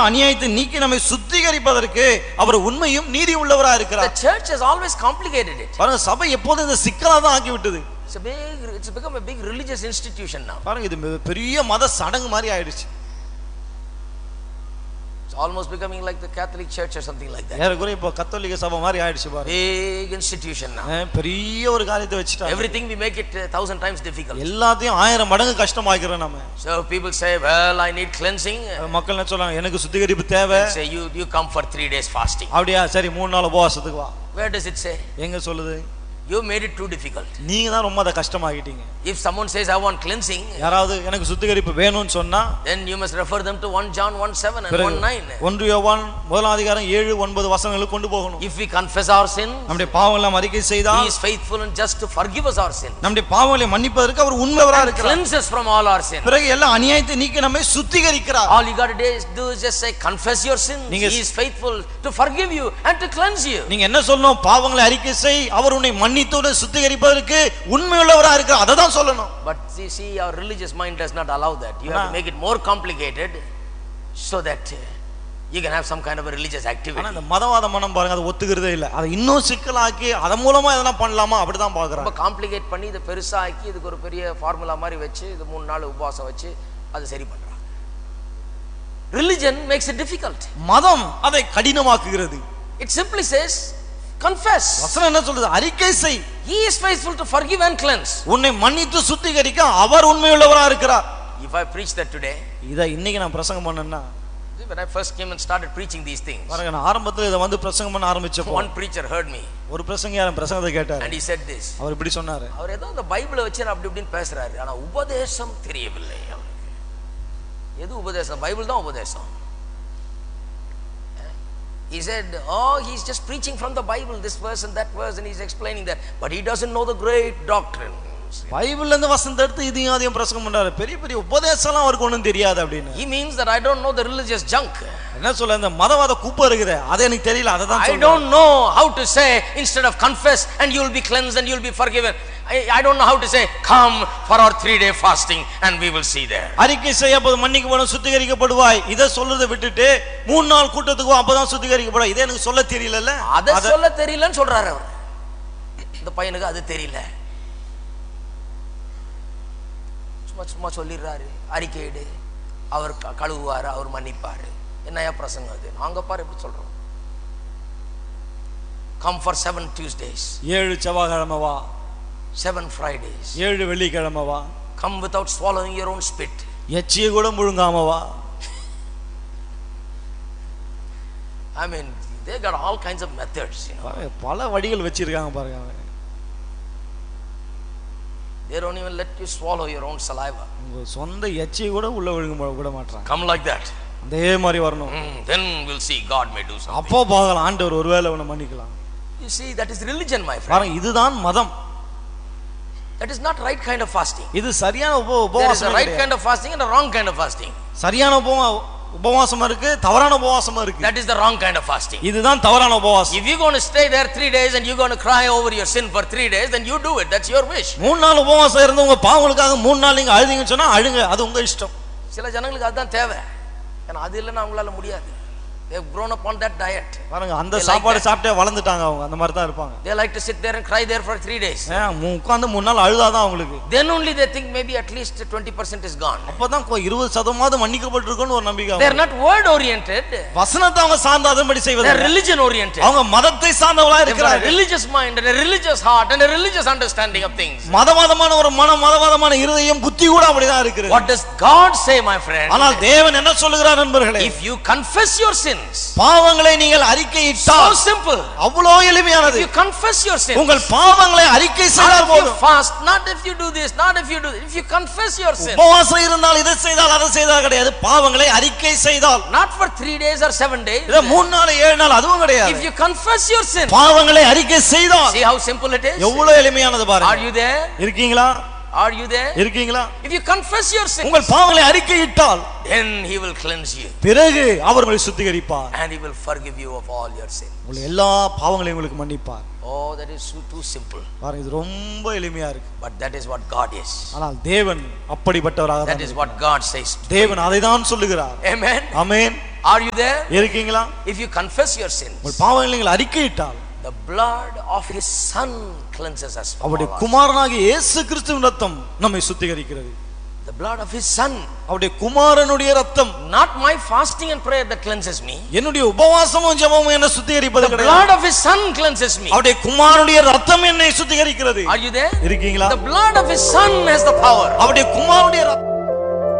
அநியாயத்தை நீக்கி நம்மை சுத்திகரிப்பதற்கு அவர் உண்மையும் நீதி உள்ளவரா The இருக்கிறார் church has always complicated it. பாருங்க சபை எப்போதும் இந்த சிக்கலா தான் ஆக்கி விட்டது It's a big, it's become a big religious institution now. பாருங்க இது மிக பெரிய மத சடங்கு மாதிரி ஆயிடுச்சு It's almost becoming like the Catholic Church or something like that. ஏறக்குறைய இப்போ கத்தோலிக்க சபை மாதிரி ஆயிடுச்சு பாருங்க Big institution now. அஹ் பெரிய ஒரு காரியத்தை வச்சுட்டாங்க Everything we make it a thousand times difficult. எல்லாத்தையும் ஆயிரம் மடங்கு கஷ்டமாக்கிறோம் நம்ம So people say, well, I need cleansing. மக்கள் என்ன சொல்றாங்க எனக்கு சுத்திகரிப்பு தேவை Say you, you come for three days fasting. அப்படியா சரி மூணு நாள் உபவாசத்துக்கு வா Where does it say? எங்க சொல்லுது You made it too difficult. நீங்க தான் ரொம்ப அதை கஷ்டமாக்கிட்டீங்க If someone says, I want cleansing, யாராவது எனக்கு சுத்திகரிப்பு வேணும்னு சொன்னா then you must refer them to 1 John 1 7 and பிறகு 1 9. ஒன்று யோவான் முதலாம் அதிகாரம் ஏழு ஒன்பது வசனங்களுக்கு கொண்டு போகணும் If we confess our sins, நம்முடைய பாவங்களை அறிக்கை He செய்தால் is faithful and just to forgive us our sins. நம்முடைய பாவங்களை மன்னிப்பதற்கு அவர் உண்மைவரா And இருக்கிறார் cleanse us from all our sins. பிறகு எல்லா அநியாயத்தை நீக்கி நம்மை சுத்திகரிக்கிறார் All you got to do is, do is just say, confess your sins. நீங்க- He is faithful to forgive you and to cleanse you. நீங்க என்ன சொல்லணும் பாவங்களை அறிக்கை செய் அவர் உன்னை மன்னித்தோடு சுத்திகரிப்பதற்கு உண்மையுள்ளவரா இருக்கிறார் அதை தான் சொல்லணும் But see, see, our religious mind does not allow that. You have to ஆனா- make it more complicated so that uh, you can have some kind of a religious activity. ஆனா இந்த மதவாத மனம் பாருங்க அதை ஒத்துக்கிறதே இல்லை அதை இன்னும் சிக்கலாக்கி அதன் மூலமா எதனா பண்ணலாமா அப்படிதான் ரொம்ப பாக்குறாங்க காம்ப்ளிகேட் பண்ணி இதை பெருசாக்கி இதுக்கு ஒரு பெரிய ஃபார்முலா மாதிரி வச்சு இது மூணு நாள் உபவாசம் வச்சு அதை சரி பண்றாங்க ரிலிஜன் மேக்ஸ் இட் டிஃபிகல்ட் மதம் அதை கடினமாக்குகிறது இட் சிம்பிளி சேஸ் கன்ஃபெஸ் வசனம் என்ன சொல்றது அறிக்கை செய் he is faithful to forgive and cleanse உன்னை மன்னித்து சுத்திகரிக்க அவர் உண்மையுள்ளவரா இருக்கிறார் if i preach that today இதை இன்னைக்கு நான் பிரசங்கம் பண்ணேன்னா see, when i first came and started preaching these things பாருங்க நான் ஆரம்பத்துல இதை வந்து பிரசங்கம் பண்ண ஆரம்பிச்சப்போ one preacher heard me ஒரு பிரசங்க யாரும் பிரசங்கத்தை கேட்டார் and he said this அவர் இப்படி சொன்னாரு அவர் ஏதோ இந்த பைபிளை வச்சு அப்படி இப்படின்னு பேசுறாரு ஆனா உபதேசம் தெரியவில்லை அவருக்கு எது உபதேசம் பைபிள் தான் உபதேசம் He said, Oh, he's just preaching from the Bible, this verse and that verse, and he's explaining that. But he doesn't know the great doctrine. பைபிள்ல இருந்து வசனத்தை எடுத்து இதையும் அதையும் பிரசங்கம் பண்றாரு பெரிய பெரிய உபதேசம்லாம் அவருக்கு ஒண்ணும் தெரியாது அப்படின்னு He means that I don't know the religious junk. என்ன சொல்ல இந்த மதவாத குப்பை இருக்குது அது எனக்கு தெரியல அதை தான் I சொல்றேன் don't know how to say, instead of confess and you'll be cleansed and you'll be forgiven. I, I don't know how to say, come for our three day fasting and we will see there. அறிக்கை செய்ய அப்போது மன்னிக்கப்படும் சுத்திகரிக்கப்படுவாய் இதை சொல்றதை விட்டுட்டு மூணு நாள் கூட்டத்துக்கு வா, அப்பதான் சுத்திகரிக்கப்படும் இதை எனக்கு சொல்ல தெரியலல்ல அதை அத- சொல்ல தெரியலன்னு சொல்றாரு அவர் இந்த பையனுக்கு அது தெரியல சும்மா சும்மா சொல்லிடுறாரு அறிக்கையிடு அவர் க- கழுவுவாரு அவர் மன்னிப்பாரு என்னையா பிரசங்கம் அது நாங்க பாரு எப்படி சொல்றோம் கம் ஃபார் செவன் டியூஸ்டேஸ் ஏழு செவ்வாய்க்கிழமை வா செவன் ஃப்ரைடேஸ் ஏழு வெள்ளிக்கிழமை வா come without swallowing your own spit எச்சியை கூட முழுங்காம வா i mean they got all kinds of methods you know பாருங்க, பல வழிகள் வச்சிருக்காங்க பாருங்க அவங்க. they don't even let you swallow your own saliva உங்க சொந்த எச்சியை கூட உள்ள விழுங்க ம- விட மாட்டாங்க come like that அதே மாதிரி வரணும் Mm, then we'll see god may do something அப்போ பார்க்கலாம் ஆண்டவர் ஒருவேளை உன்னை மன்னிக்கலாம் you see that is religion my friend பாருங்க இதுதான் மதம் That is not right kind of fasting. இது சரியான உப There is a உபவாசம் right kind of fasting and a wrong kind of fasting. சரியான உபவா உபவாசமா இருக்கு தவறான உபவாசமா இருக்கு That is the wrong kind of fasting. இதுதான் தவறான உபவாசம் If you're going to stay there three days and you're going to cry over your sin for three days, then you do it. That's your wish. மூணு நாள் உபவாசம் இருந்து உங்க பாவங்களுக்காக மூணு நாள் நீங்க அழுதீங்கன்னு சொன்னா அழுங்க அது உங்க இஷ்டம் சில ஜனங்களுக்கு அதுதான் தேவை ஏன்னா அது இல்லைன்னா அவங்களால முடியாது they've grown up on that diet பாருங்க அந்த They like சாப்பாடு that. சாப்பிட்டே வளர்ந்துட்டாங்க அவங்க அந்த மாதிரி தான் இருப்பாங்க they like to sit there and cry there for three days உட்காந்து மூணு நாள் அழுதாதான் அவங்களுக்கு then only they think maybe at least 20% is gone அப்பதான் கொ- இருபது சதமாவது மன்னிக்கப்பட்டிருக்குன்னு ஒரு நம்பிக்கை they're அவங்களுக்கு. not word oriented வசனத்தை அவங்க சார்ந்து அதன்படி செய்வது they're religion oriented அவங்க மதத்தை சார்ந்தவளா they've got a இருக்கிறாங்க religious mind and a religious heart and a religious understanding of things மதவாதமான ஒரு மனம் மதவாதமான இருதயம் புத்தி கூட அப்படிதான் இருக்குது what does god say my friend ஆனால் தேவன் என்ன சொல்லுகிறார் நண்பர்களே if you confess your sins பாவங்களை நீங்கள் so அறிக்கையிட்டால் simple அவ்வளோ எளிமையானது you confess your sins உங்கள் பாவங்களை அறிக்கை not செய்தால் if you போதும் fast not if you do this not if you do if you confess your sin உபவாசம் இருந்தால் இதை செய்தால் அதை செய்தால் கிடையாது பாவங்களை அறிக்கை செய்தால் not for three days or seven days இதை மூணு நாள் ஏழு நாள் அதுவும் if கிடையாது you confess your sin பாவங்களை அறிக்கை செய்தால் see how simple it is எவ்வளவு எளிமையானது are பாருங்க you there இருக்கீங்களா Are you there? இருக்கீங்களா If you confess your sin, உங்கள் பாவங்களை அறிக்கையிட்டால் then he will cleanse you பிறகு அவர் உங்களை சுத்திகரிப்பார் and he will forgive you of all your sin. உங்களை எல்லா பாவங்களையும் உங்களுக்கு மன்னிப்பார் Oh, that is too, too simple. பாருங்க இது ரொம்ப எளிமையா இருக்கு But that is what God is. ஆனால் தேவன் அப்படிப்பட்டவராக That தான் is what God says. தேவன் அதை தான் சொல்லுகிறார் Amen. Amen Are you there? இருக்கீங்களா If you confess your sins, உங்கள் பாவங்களை நீங்கள் அறிக்கையிட்டால் the blood of his son cleanses us from அவருடைய all our குமாரனாகிய இயேசு கிறிஸ்துவின் ரத்தம் நம்மை சுத்திகரிக்கிறது sin. The blood of his son. அவருடைய குமாரனுடைய ரத்தம் Not my fasting and prayer that cleanses me. என்னுடைய உபவாசமும் ஜெபமும் என்ன சுத்திகரிப்பது The கிடையாது blood of his son cleanses me. அவருடைய குமாரனுடைய ரத்தம் என்னை சுத்திகரிக்கிறது Are you there? இருக்கீங்களா The blood of his son has the power. அவருடைய குமாரனுடைய ரத்தம்